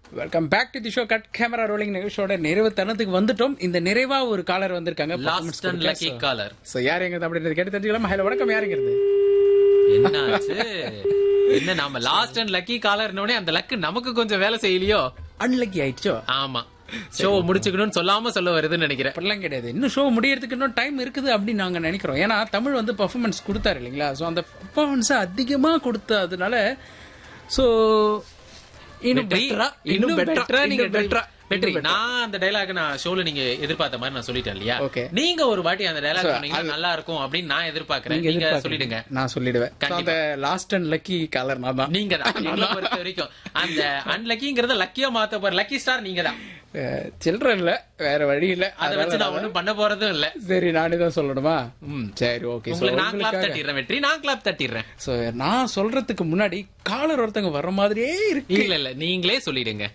Welcome back to the show cut camera rolling நிகழ்ச்சியோட நிறைவு தருணத்துக்கு வந்துட்டோம் இந்த நிறைவா ஒரு காலர் வந்திருக்காங்க last and lucky caller so யார் எங்க அப்படின்றது கேட்டு தெரிஞ்சுக்கலாம் ஹலோ வணக்கம் யாருங்கிறது என்னாச்சு என்ன நாம லாஸ்ட் அண்ட் லக்கி காலர்னோடனே அந்த லக்கு நமக்கு கொஞ்சம் வேலை செய்யலையோ அன்லக்கி ஆயிடுச்சோ ஆமா ஷோ முடிச்சுக்கணும்னு சொல்லாம சொல்ல வருதுன்னு நினைக்கிறேன் அப்படிலாம் கிடையாது இன்னும் ஷோ முடியறதுக்கு இன்னும் டைம் இருக்குது அப்படின்னு நாங்க நினைக்கிறோம் ஏன்னா தமிழ் வந்து பர்ஃபார்மன்ஸ் கொடுத்தாரு இல்லைங்களா ஸோ அந்த பர்ஃபார்மன்ஸை அதிகமா கொடுத்ததுனால ஸோ இன்னும் வெற்றி, பெட்டரா இன்னும் பெட்டரா நீங்க பெட்டரா வெற்றி நான் அந்த டைலாக் நான் ஷோல நீங்க எதிர்பார்த்த மாதிரி நான் சொல்லிட்டேன் இல்லையா Okay. நீங்க ஒரு வாட்டி அந்த டைலாக் சொன்னீங்கன்னா நல்லா இருக்கும் அப்படின்னு நான் எதிர்பார்க்கறேன் நீங்க நீங்க எதிர்பார்க்கறீங்க. சொல்லிடுங்க நான் சொல்லிடுவேன் So, அந்த லாஸ்ட் அண்ட் லக்கி காலர் நான் தான் நீங்க தான் எங்களை பொறுத்த வரைக்கும் அந்த அன்லக்கிங்கிறத லக்கியா மாத்த போற லக்கி ஸ்டார் நீங்க தான் சில்ட்ரன் இல்ல வேற வழி இல்ல அதை வச்சு நான் ஒண்ணும் பண்ண போறதும் இல்ல சரி நானே தான் சொல்லணுமா ம் சரி ஓகே உங்களுக்கு நான் கிளாப் தட்டிடுறேன் வெற்றி நான் கிளாப் தட்டிடுறேன் ஸோ நான் சொல்றதுக்கு முன்னாடி காலர் ஒருத்தங்க வர்ற மாதிரியே இருக்கு இல்ல இல்ல நீங்களே சொல்லிடுங்க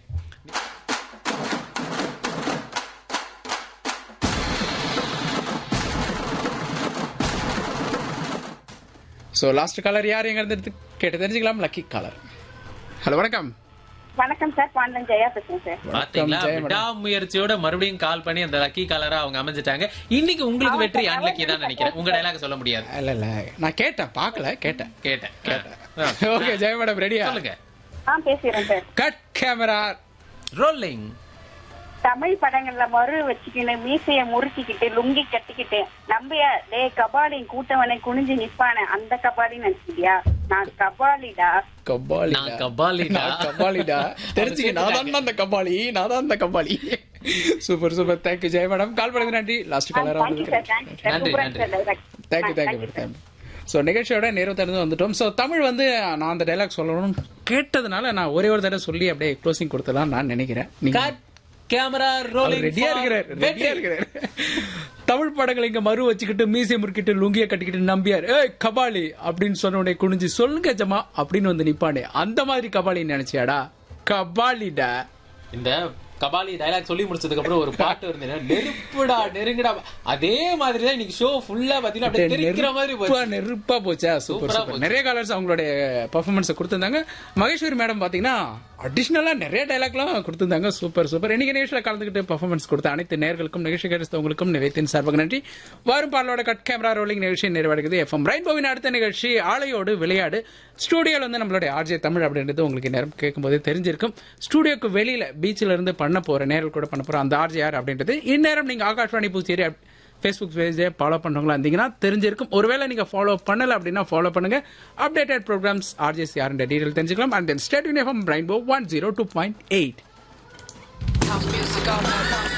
ஸோ லாஸ்ட் காலர் யார் எங்க இருந்து கேட்டு தெரிஞ்சுக்கலாம் லக்கி காலர் ஹலோ வணக்கம் வணக்கம் சார் பாண்டன் ஜெயா பேசுறேன் சார் பாத்தீங்களா ஜெய மேடம். விடாமுயற்சியோட மறுபடியும் கால் பண்ணி அந்த லக்கி காலரா அவங்க அமைஞ்சிட்டாங்க இன்னைக்கு உங்களுக்கு வெற்றி அன்லக்கி தான் நினைக்கிறேன் உங்க டைலாக் சொல்ல முடியாது இல்ல இல்ல நான் கேட்டேன் பார்க்கல கேட்டேன் கேட்டேன் ஆ. ஓகே ஜெய மேடம் ரெடியா சொல்லுங்க ஆ பேசுறேன் sir cut camera rolling Tamil படங்கள்ல மறு வச்சுக்கிட்டு மீசைய முறுக்கிக்கிட்டு லுங்கி கட்டிக்கிட்டு நம்பியா டே கபாலி கூட்டவனை குனிஞ்சு நிப்பானே அந்த கபாலி நினைச்சிட்டியா நான் கபாலிடா கபாலி நான் கபாலிடா. நான் கபாலிடா தெரிஞ்சுக்க நான் தான் அந்த கபாலி நான் தான் அந்த Kabali super super thank you Jaya madam call பண்ணது நன்றி last caller thank you sir thank you sir நன்றி, சூப்பரா நன்றி. Sir thank you thank you thank you so நிகழ்ச்சியோட நேரம் திறந்து வந்துட்டோம் ஸோ தமிழ் வந்து நான் அந்த டைலாக் சொல்லணும்னு கேட்டதுனால நான் ஒரே ஒரு தடவை சொல்லி அப்படியே க்ளோசிங் கொடுத்தலாம் நான் நினைக்கிறேன் நீங்க கட் கேமரா ரோலிங் ரெடியா இருக்கிறார் ரெடியா இருக்கிறார் தமிழ் படங்களை இங்க மறு வச்சுக்கிட்டு மீசை முறுக்கிட்டு லுங்கிய கட்டிக்கிட்டு நம்பியார் ஏய் கபாலி அப்படின்னு சொன்ன உடனே குனிஞ்சு சொல்லுங்க ஜமா அப்படின்னு வந்து நிப்பானே அந்த மாதிரி கபாலி நினைச்சியாடா கபாலிடா இந்த கபாலி டைலாக் சொல்லி முடிச்சதுக்கு அப்புறம் ஒரு பாட்டு வந்து நெருப்புடா நெருங்குடா அதே மாதிரி தான் இன்னைக்கு ஷோ ஃபுல்லா பாத்தீங்கன்னா அப்படியே தெரிக்கிற மாதிரி நெருப்பா போச்சு நெருப்பா போச்சா சூப்பர் சூப்பரா சூப்பர் நிறைய காலர்ஸ் அவங்களுடைய பர்ஃபார்மன்ஸை கொடுத்திருந்தாங்க மகேஸ்வரி மேடம் பாத்தீங்கன்னா அடிஷ்னலா நிறைய டைலாக்லாம் கொடுத்திருந்தாங்க சூப்பர் சூப்பர் இன்னைக்கு நிகழ்ச்சியில் கலந்துக்கிட்டு பர்ஃபார்மன்ஸ் கொடுத்த அனைத்து நேர்களுக்கும் நிகழ்ச்சி கிடைத்தவங்களுக்கும் நிலையத்தின் சார்பாக நன்றி வரும் பாடலோட கட் கேமரா ரோலிங் நிகழ்ச்சி நிறைவடைக்குது எஃப்எம் ரெயின்போவின் அடுத்த நிகழ்ச்சி ஆலையோடு விளையாடு ஸ்டூடியோல வந்து நம்மளுடைய ஆர்ஜே தமிழ் அப்படின்றது உங்களுக்கு நேரம் கேட்கும்போது தெரிஞ்சிருக்கும் ஸ்டூடியோக்கு வெளியில பீச்சில் இருந்து பண்ண போற நேரில் கூட பண்ண போற அந்த ஆர்ஜே யார் அப்படின்றது இந்நேரம் நீங்க ஆகாஷ்வாணி பூச்சேரி ஃபேஸ்புக் பேஜை ஃபாலோ பண்ணுறவங்களா இருந்தீங்கன்னா தெரிஞ்சிருக்கும் ஒருவேளை நீங்கள் ஃபாலோ பண்ணல அப்படின்னா ஃபாலோ பண்ணுங்க அப்டேட்டட் ப்ரோக்ராம்ஸ் ஆர்ஜிஎஸ் யாருன்ற டீடைல் தெரிஞ்சுக்கலாம் அண்ட் தென் ஸ்டேட் யூனிஃபார்ம் rainbow one zero two point eight House music all night long.